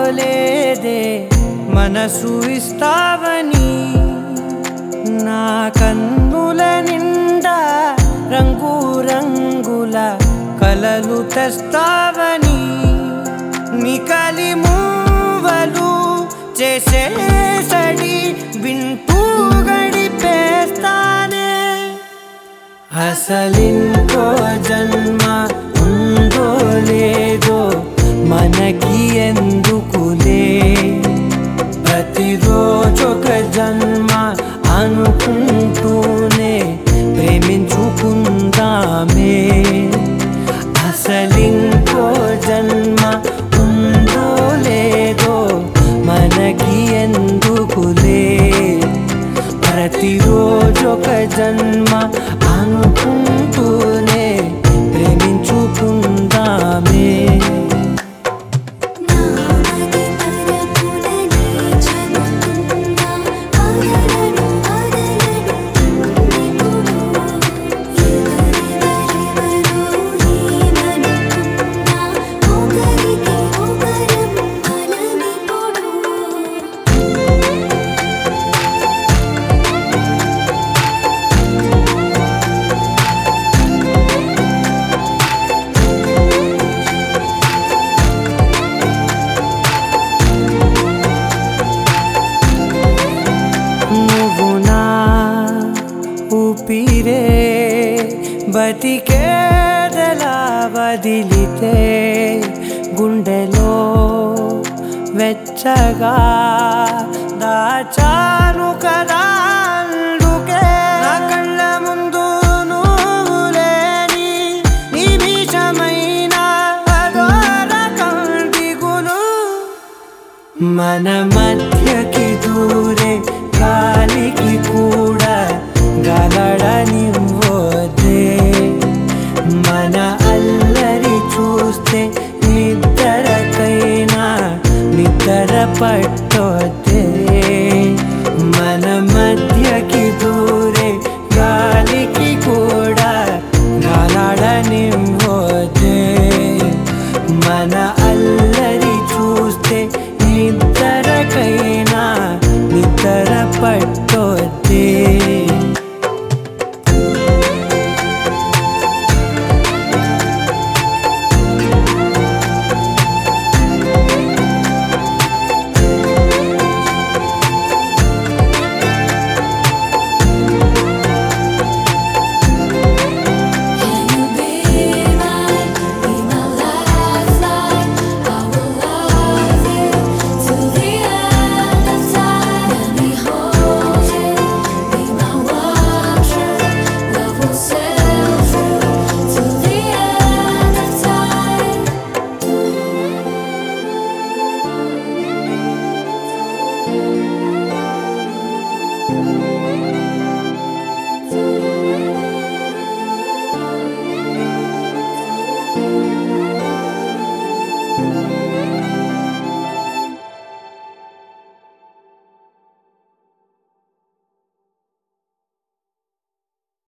అనుకోలేదే మనసు ఇస్తావని నా కన్నుల నిండా రంగు రంగుల కలలు తెస్తావని నికలి మూవలు చేసే సడి వింటూ గడిపేస్తానే అసలింకో జన్మ ఉందో లేదో మనకి ఎందుకులే ప్రతిరోజొక జన్మ అనుకుంటూనే ప్రేమించుకుందామే అసలింకో జన్మ ఉందో లేదో మనకి ఎందుకులే ప్రతిరోజొక జన్మ అనుకుంటూనే ప్రేమించుకుందామే నామది తరపుననే చెబుతున్నా వదలను వదలను నిపుడు ఎవరెవరెవరో ఏమనుకున్నా ఒకరికి ఒకరం బలమిప్పుడు నువ్వు నా ఊపిరే బతికేదలా వదిలితే గుండెలో వెచ్చగా దాచాను కదా అందుకే నా కళ్ళ ముందు నువ్వు లేని నిమిషమైన అఘోర కంటిగులు మన మధ్యకి దూరే గాలికి కూడా గలడనివ్వదే మన అల్లరి చూస్తే నిద్రకైనా నిద్ర పట్టొద్దే మన మధ్యకి దూరే గాలికి కూడా గలడనివ్వదే మన అల్లరి చూస్తే నిద్రకైనా నిద్ర పట్ట